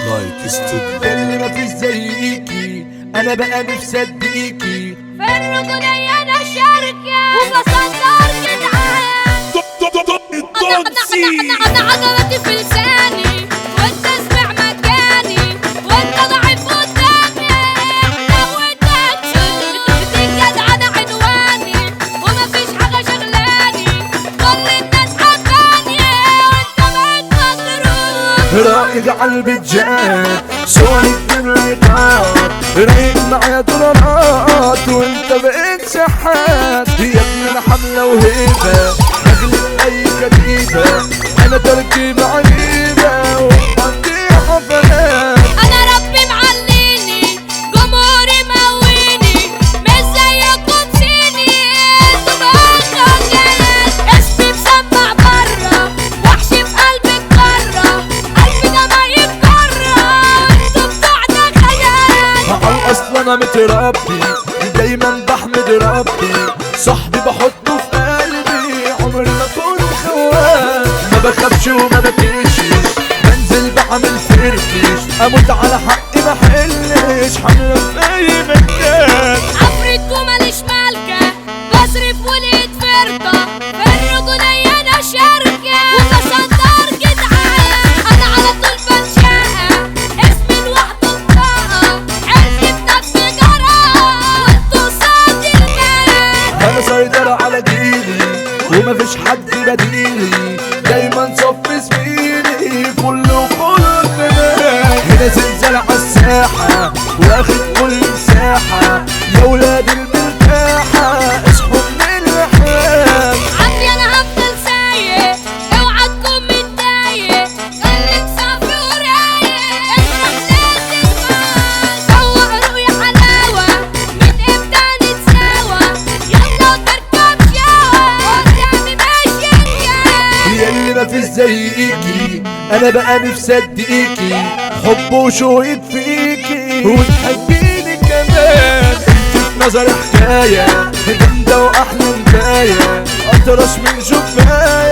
لايك استوديو اللي ما فيش زيكي انا بقى نفسي اديكي في الركنية انا شاركة وبصدر جدعان انا انا انا عضلاتي في لساني وانت اسمع مكاني وانت ضعيف قدامي لو انت بتنجد على عنواني ومفيش حاجة شغلاني كل الناس حباني وانت بقيت مضروب رايق على البيتجات سوني الدنيا رايق معايا دولارات وانت بقيت شحات يا ابن الحملة وهيبة اغلب اي كتيبة انا تركيبة عجيبة وعندي حفلات انا ربي معليني جمهوري مويني مش زيكم سيني انتوا بقالكم جنات اسمي مسمع برا وحشي في قلبي القارة قلبي ده ما يتكرر انتوا بتوع خيال على الاصل انا متربي دايما بحمد ربي صاحبي بحطه في قلبي عمري ما كنت خوان ما بخافش وما بكشش بنزل بعمل فركش اموت على حقي ما حلش حمله في اي مكان عفريت وماليش مالكة بصرف ولقيت فرطة في الرجولية أنا شاركة وبصدر جدعان أنا على طول بنشقة اسمي لوحده بطاقة عرفي بنفسي جراء وانتوا صاد المال انا سيطرة على جيلي ومفيش حد بديلي دايما صف زميلي كله كله تمام هنا زلزال على الساحة واخد كل مساحة يا ولاد المرتاحة اصحوا من الحياة عمري أنا هفضل سايق اوعى تكون متضايق خليك صافي ورايق اشرب ناس المال سوق رؤيا حلاوة من امتى نتساوى يلا وتركب شاوى قدامي ماشي الجاي هي اللي مفيش زيكي انا بقى نفسي اديكي حب وشوق فيكي وتحبيني كمان انت في نظري حكاية جامدة واحلى مراية اطرش من شفاية